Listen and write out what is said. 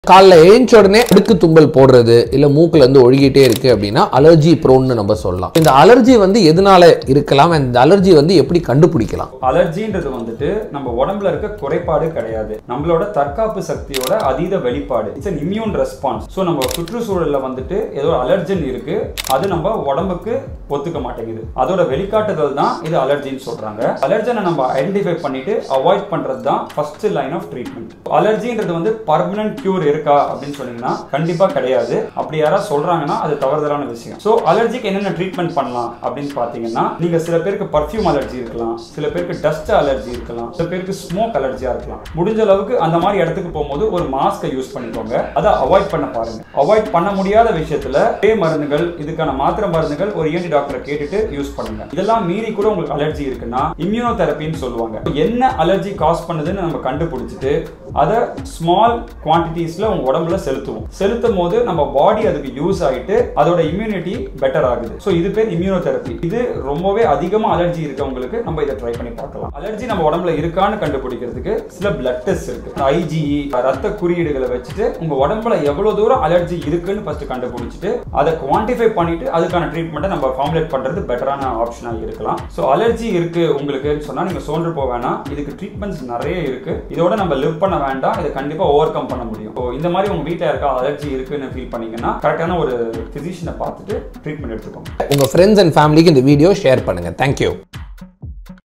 காலைல எழுந்த உடனே அடுக்கு தும்பல் போடுறது இல்ல மூக்குல இருந்து ஒழுகிட்டே இருக்கு அப்படின்னா அலர்ஜி ப்ரோன்னு நம்ம சொல்லலாம் இந்த அலர்ஜி வந்து எதனால இருக்கலாம் இந்த அலர்ஜி வந்து எப்படி கண்டுபிடிக்கலாம் அலர்ஜின்றது வந்துட்டு நம்ம உடம்புல இருக்க குறைபாடு கிடையாது நம்மளோட தற்காப்பு சக்தியோட அதீத வெளிப்பாடு it's an immune response so நம்ம சுற்றுச்சூழல்ல வந்துட்டு ஏதோ அலர்ஜன் இருக்கு அது நம்ம உடம்புக்கு ஒத்துக்க மாட்டேங்குது அதோட வெளிக்காட்டுதல் தான் இது அலர்ஜின்னு சொல்றாங்க அலர்ஜனை நம்ம ஐடென்டிஃபை பண்ணிட்டு அவாய்ட் பண்றது தான் ஃபர்ஸ்ட் லைன் ஆஃப் ட்ரீட்மெண்ட் அலர்ஜின்றது வந்து பர்மனன்ட் கியூர் இருக்கா அப்படின்னு சொன்னீங்கன்னா கண்டிப்பா கிடையாது அப்படி யாராவது சொல்றாங்கன்னா அது தவறுதலான விஷயம் ஸோ அலர்ஜிக்கு என்னென்ன ட்ரீட்மெண்ட் பண்ணலாம் அப்படின்னு பார்த்தீங்கன்னா நீங்க சில பேருக்கு பர்ஃப்யூம் அலர்ஜி இருக்கலாம் சில பேருக்கு டஸ்ட் அலர்ஜி இருக்கலாம் சில பேருக்கு ஸ்மோக் அலர்ஜியா இருக்கலாம் முடிஞ்ச அளவுக்கு அந்த மாதிரி இடத்துக்கு போகும்போது ஒரு மாஸ்கை யூஸ் பண்ணிக்கோங்க அதை அவாய்ட் பண்ண பாருங்க அவாய்ட் பண்ண முடியாத விஷயத்துல பே மருந்துகள் இதுக்கான மாத்திரை மருந்துகள் ஒரு இஎன்டி டாக்டரை கேட்டுட்டு யூஸ் பண்ணுங்க இதெல்லாம் மீறி கூட உங்களுக்கு அலர்ஜி இருக்குன்னா இம்யூனோ தெரப்பின்னு சொல்லுவாங்க என்ன அலர்ஜி காஸ் பண்ணுதுன்னு நம்ம கண்டுபிடிச்சிட்டு அதை ஸ்மால் குவான்டிட்டிஸ்ல உங்க உடம்புல செலுத்துவோம் செலுத்தும் போது நம்ம பாடி அதுக்கு யூஸ் ஆயிட்டு அதோட இம்யூனிட்டி பெட்டர் ஆகுது ஸோ இது பேர் இம்யூனோ தெரப்பி இது ரொம்பவே அதிகமா அலர்ஜி இருக்கவங்களுக்கு நம்ம இதை ட்ரை பண்ணி பார்க்கலாம் அலர்ஜி நம்ம உடம்புல இருக்கான்னு கண்டுபிடிக்கிறதுக்கு சில பிளட் டெஸ்ட் இருக்கு ஐஜிஇ ரத்த குறியீடுகளை வச்சுட்டு உங்க உடம்புல எவ்வளவு தூரம் அலர்ஜி இருக்குன்னு ஃபர்ஸ்ட் கண்டுபிடிச்சிட்டு அதை குவான்டிஃபை பண்ணிட்டு அதுக்கான ட்ரீட்மெண்ட்டை நம்ம ஃபார்முலேட் பண்றது பெட்டரான ஆப்ஷனா இருக்கலாம் ஸோ அலர்ஜி இருக்கு உங்களுக்குன்னு சொன்னா நீங்க சோர்ந்து போக வேணாம் இதுக்கு ட்ரீட்மெண்ட்ஸ் நிறைய இருக்கு இதோட நம்ம லிவ் பண்ண வேண்டாம் இதை கண்டிப்பா ஓவர் கம் பண்ண முடியும் ஸோ இந்த மாதிரி உங்க வீட்டில் இருக்க அலர்ஜி இருக்குன்னு ஃபீல் பண்ணீங்கன்னா கரெக்டான ஒரு ஃபிசிஷியனை பார்த்துட்டு ட்ரீட்மெண்ட் எடுத்துக்கோங்க உங்க ஃப்ரெண்ட்ஸ் அண்ட் ஃபேமிலிக்கு இந்த வீடியோ ஷேர் பண்ணுங்க தேங்க்யூ